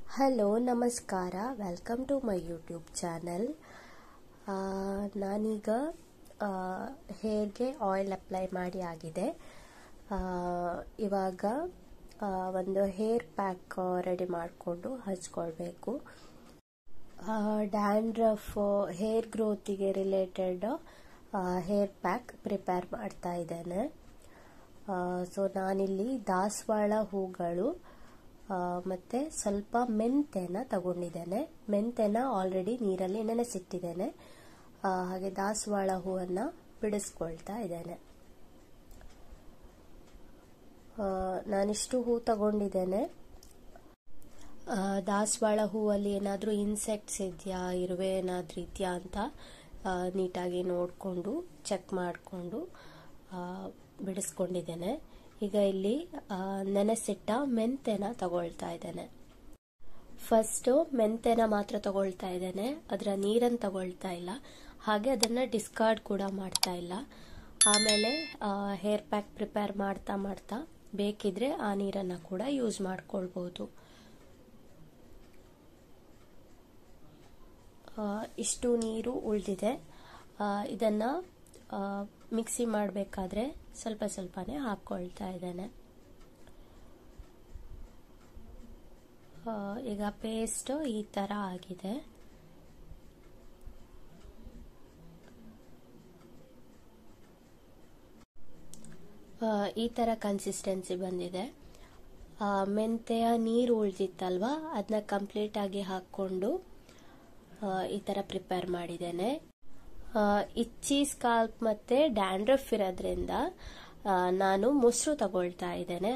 hello ನಮಸ್ಕಾರ welcome to my YouTube channel ನಾನೀಗ ಹೇರ್ಗೆ ಆಯಿಲ್ ಅಪ್ಲೈ ಮಾಡಿ ಆಗಿದೆ ಆ, ಇವಾಗ ಆ, ಒಂದು ಹೇರ್ ಪ್ಯಾಕ್ ರೆಡಿ ಮಾಡಿಕೊಂಡು ಹಚ್ಕೊಳ್ಬೇಕು ಡ್ಯಾಂಡ್ರಫ್ ಹೇರ್ ಗ್ರೋತಿಗೆ ರಿಲೇಟೆಡ್ ಹೇರ್ ಪ್ಯಾಕ್ ಪ್ರಿಪೇರ್ ಮಾಡ್ತಾ ಇದ್ದೇನೆ ಸೊ ನಾನಿಲ್ಲಿ ದಾಸವಾಳ ಹೂಗಳು ಆ, ಮತ್ತೆ ಸ್ವಲ್ಪ ಮೆಂತೆನ ತಗೊಂಡಿದ್ದೇನೆ ಮೆಂತೆನ ಆಲ್ರೆಡಿ ನೀರಲ್ಲಿ ನೆನೆಸಿಟ್ಟಿದ್ದೇನೆ ಆ, ಹಾಗೆ ದಾಸವಾಳ ಹೂವನ್ನು ಬಿಡಿಸ್ಕೊಳ್ತಾ ಇದ್ದೇನೆ ಆ, ನಾನಿಷ್ಟು ಹೂ ತಗೊಂಡಿದ್ದೇನೆ ಆ, ದಾಸವಾಳ ಹೂವಲ್ಲಿ ಏನಾದರೂ ಇನ್ಸೆಕ್ಟ್ಸ್ ಇದೆಯಾ ಇರುವೆ ಏನಾದರೂ ಇದೆಯಾ ಅಂತ ಆ, ನೀಟಾಗಿ ನೋಡಿಕೊಂಡು ಚೆಕ್ ಮಾಡಿಕೊಂಡು ಬಿಡಿಸ್ಕೊಂಡಿದ್ದೇನೆ ಈಗ ಇಲ್ಲಿ ಆ, ನೆನೆಸಿಟ್ಟ ಮೆಂತೆನ ತಗೊಳ್ತಾ ಇದ್ದೇನೆ ಫಸ್ಟು ಮೆಂತೆನ ಮಾತ್ರ ತಗೊಳ್ತಾ ಇದ್ದೇನೆ ಅದರ ನೀರನ್ನು ತಗೊಳ್ತಾ ಇಲ್ಲ ಹಾಗೆ ಅದನ್ನು ಡಿಸ್ಕಾರ್ಡ್ ಕೂಡ ಮಾಡ್ತಾ ಇಲ್ಲ ಆಮೇಲೆ ಹೇರ್ ಪ್ಯಾಕ್ ಪ್ರಿಪೇರ್ ಮಾಡ್ತಾ ಮಾಡ್ತಾ ಬೇಕಿದ್ರೆ ಆ ನೀರನ್ನು ಕೂಡ ಯೂಸ್ ಮಾಡ್ಕೊಳ್ಬೋದು ಆ, ಇಷ್ಟು ನೀರು ಉಳಿದಿದೆ ಇದನ್ನು ಮಿಕ್ಸಿ ಮಾಡಬೇಕಾದ್ರೆ ಸ್ವಲ್ಪ ಸ್ವಲ್ಪನೇ ಹಾಕ್ಕೊಳ್ತಾ ಇದ್ದೇನೆ ಆ, ಈಗ ಪೇಸ್ಟ್ ಈ ಥರ ಆಗಿದೆ ಆ, ಈ ಥರ ಕನ್ಸಿಸ್ಟೆನ್ಸಿ ಬಂದಿದೆ ಆ, ಮೆಂತೆಯ ನೀರು ಉಳಿದಿತ್ತಲ್ವಾ ಅದನ್ನ ಕಂಪ್ಲೀಟಾಗಿ ಹಾಕ್ಕೊಂಡು ಆ, ಈ ಥರ ಪ್ರಿಪೇರ್ ಮಾಡಿದ್ದೇನೆ ಆ, ಇಚ್ಚಿ ಸ್ಕಾಲ್ಪ್ ಮತ್ತೆ ಡ್ಯಾಂಡ್ರಫ್ ಇರೋದ್ರಿಂದ ಆ, ನಾನು ಮೊಸರು ತಗೊಳ್ತಾ ಇದ್ದೇನೆ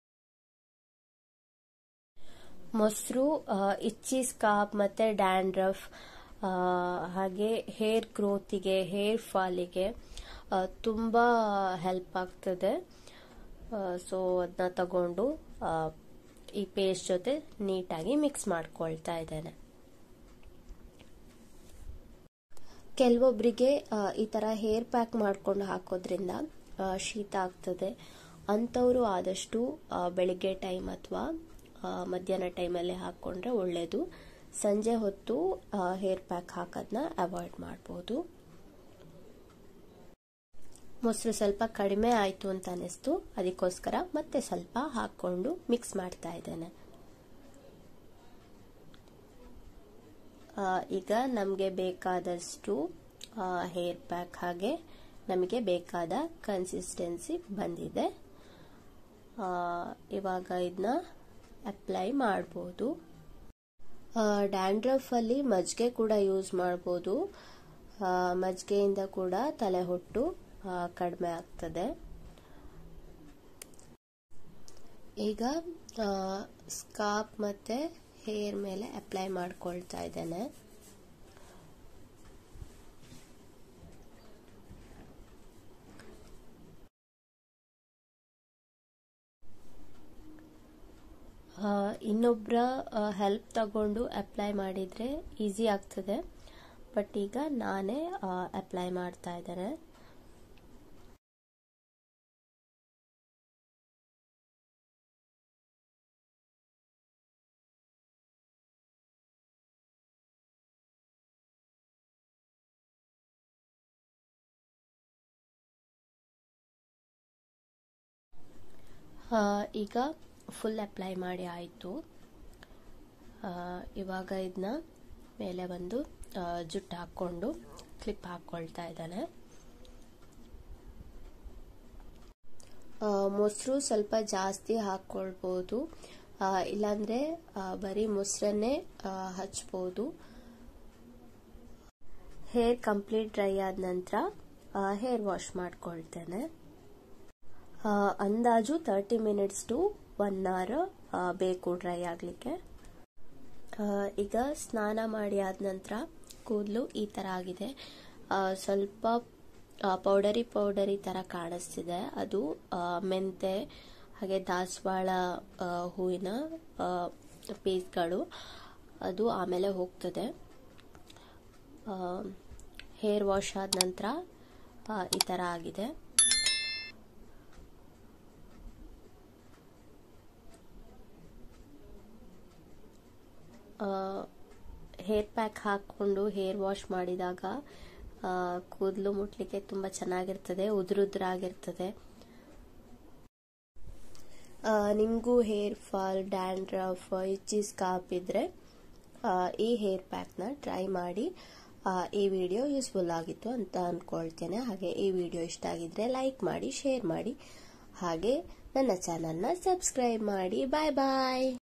ಮೊಸರು ಆ, ಇಚ್ಚಿ ಸ್ಕಾಪ್ ಮತ್ತೆ ಡ್ಯಾಂಡ್ರಫ್ ಆ, ಹಾಗೆ ಹೇರ್ ಗ್ರೋತಿಗೆ ಹೇರ್ ಫಾಲಿಗೆ ಆ, ತುಂಬ ಹೆಲ್ಪ್ ಆಗ್ತದೆ ಸೊ ಅದನ್ನ ತಗೊಂಡು ಆ, ಈ ಪೇಸ್ಟ್ ಜೊತೆ ನೀಟಾಗಿ ಮಿಕ್ಸ್ ಮಾಡ್ಕೊಳ್ತಾ ಇದ್ದೇನೆ ಕೆಲವೊಬ್ಬರಿಗೆ ಈ ಥರ ಹೇರ್ ಪ್ಯಾಕ್ ಮಾಡ್ಕೊಂಡು ಹಾಕೋದ್ರಿಂದ ಆ, ಶೀತ ಆಗ್ತದೆ ಅಂಥವರು ಆದಷ್ಟು ಆ, ಬೆಳಿಗ್ಗೆ ಟೈಮ್ ಅಥವಾ ಮಧ್ಯಾಹ್ನ ಟೈಮಲ್ಲಿ ಹಾಕ್ಕೊಂಡ್ರೆ ಒಳ್ಳೆಯದು ಸಂಜೆ ಹೊತ್ತು ಹೇರ್ ಪ್ಯಾಕ್ ಹಾಕೋದನ್ನ ಅವಾಯ್ಡ್ ಮಾಡ್ಬೋದು ಮೊಸರು ಸ್ವಲ್ಪ ಕಡಿಮೆ ಆಯಿತು ಅಂತ ಅನ್ನಿಸ್ತು ಅದಕ್ಕೋಸ್ಕರ ಮತ್ತೆ ಸ್ವಲ್ಪ ಹಾಕ್ಕೊಂಡು ಮಿಕ್ಸ್ ಮಾಡ್ತಾ ಇದ್ದೇನೆ ಆ, ಈಗ ನಮಗೆ ಬೇಕಾದಷ್ಟು ಹೇರ್ ಪ್ಯಾಕ್ ಹಾಗೆ ನಮಗೆ ಬೇಕಾದ ಕನ್ಸಿಸ್ಟೆನ್ಸಿ ಬಂದಿದೆ ಆ, ಇವಾಗ ಇದನ್ನ ಅಪ್ಲೈ ಮಾಡ್ಬೋದು ಡ್ಯಾಂಡ್ರಫಲ್ಲಿ ಮಜ್ಜಿಗೆ ಕೂಡ ಯೂಸ್ ಮಾಡ್ಬೋದು ಆ, ಮಜ್ಜಿಗೆಯಿಂದ ಕೂಡ ತಲೆ ಹೊಟ್ಟು ಆ, ಕಡಿಮೆ ಆಗ್ತದೆ ಈಗ ಸ್ಕಾಪ್ ಮತ್ತೆ ಹೇರ್ ಮೇಲೆ ಅಪ್ಲೈ ಮಾಡ್ಕೊಳ್ತಾ ಇದ್ದೇನೆ ಇನ್ನೊಬ್ಬರ ಹೆಲ್ಪ್ ತಗೊಂಡು ಅಪ್ಲೈ ಮಾಡಿದರೆ ಈಸಿ ಆಗ್ತದೆ ಬಟ್ ಈಗ ನಾನೇ ಅಪ್ಲೈ ಮಾಡ್ತಾ ಇದ್ದೇನೆ ಆ, ಈಗ ಫುಲ್ ಅಪ್ಲೈ ಮಾಡಿ ಆಯಿತು ಇವಾಗ ಇದನ್ನ ಮೇಲೆ ಒಂದು ಆ, ಜುಟ್ಟು ಹಾಕ್ಕೊಂಡು ಕ್ಲಿಪ್ ಹಾಕ್ಕೊಳ್ತಾ ಇದ್ದಾನೆ ಆ, ಮೊಸರು ಸ್ವಲ್ಪ ಜಾಸ್ತಿ ಹಾಕ್ಕೊಳ್ಬೋದು ಆ, ಇಲ್ಲಾಂದ್ರೆ ಆ, ಬರೀ ಮೊಸರನ್ನೇ ಆ, ಹಚ್ಬೋದು ಹೇರ್ ಕಂಪ್ಲೀಟ್ ಡ್ರೈ ಆದ ನಂತರ ಹೇರ್ ವಾಶ್ ಮಾಡ್ಕೊಳ್ತೇನೆ ಆ, ಅಂದಾಜು thirty minutes to one hour ಬೇಕು ಡ್ರೈ ಆಗಲಿಕ್ಕೆ ಈಗ ಸ್ನಾನ ಮಾಡಿ ಆದ ನಂತರ ಕೂದಲು ಈ ಥರ ಆಗಿದೆ ಆ, ಸ್ವಲ್ಪ ಪೌಡರಿ ಪೌಡರಿ ಥರ ಕಾಣಿಸ್ತಿದೆ ಅದು ಆ, ಮೆಂತೆ ಹಾಗೆ ದಾಸವಾಳ ಆ, ಹೂವಿನ ಪೀಸ್ಗಳು ಅದು ಆಮೇಲೆ ಹೋಗ್ತದೆ ಹೇರ್ ವಾಶ್ ಆದ ನಂತರ ಈ ಥರ ಆಗಿದೆ ಹೇರ್ ಪ್ಯಾಕ್ ಹಾಕ್ಕೊಂಡು ಹೇರ್ ವಾಶ್ ಮಾಡಿದಾಗ ಕೂದಲು ಮುಟ್ಲಿಕ್ಕೆ ತುಂಬ ಚೆನ್ನಾಗಿರ್ತದೆ ಉದುರುದ್ರಾಗಿರ್ತದೆ ನಿಮಗೂ hair fall dandruff itchy scalp ಇದ್ರೆ ಈ ಹೇರ್ ಪ್ಯಾಕ್ನ ಟ್ರೈ ಮಾಡಿ ಈ ವಿಡಿಯೋ ಯೂಸ್ಫುಲ್ ಆಗಿತ್ತು ಅಂತ ಅಂದ್ಕೊಳ್ತೇನೆ ಹಾಗೆ ಈ ವಿಡಿಯೋ ಇಷ್ಟ ಆಗಿದ್ರೆ ಲೈಕ್ ಮಾಡಿ ಶೇರ್ ಮಾಡಿ ಹಾಗೆ ನನ್ನ ಚಾನಲ್ನ ಸಬ್ಸ್ಕ್ರೈಬ್ ಮಾಡಿ ಬಾಯ್ ಬಾಯ್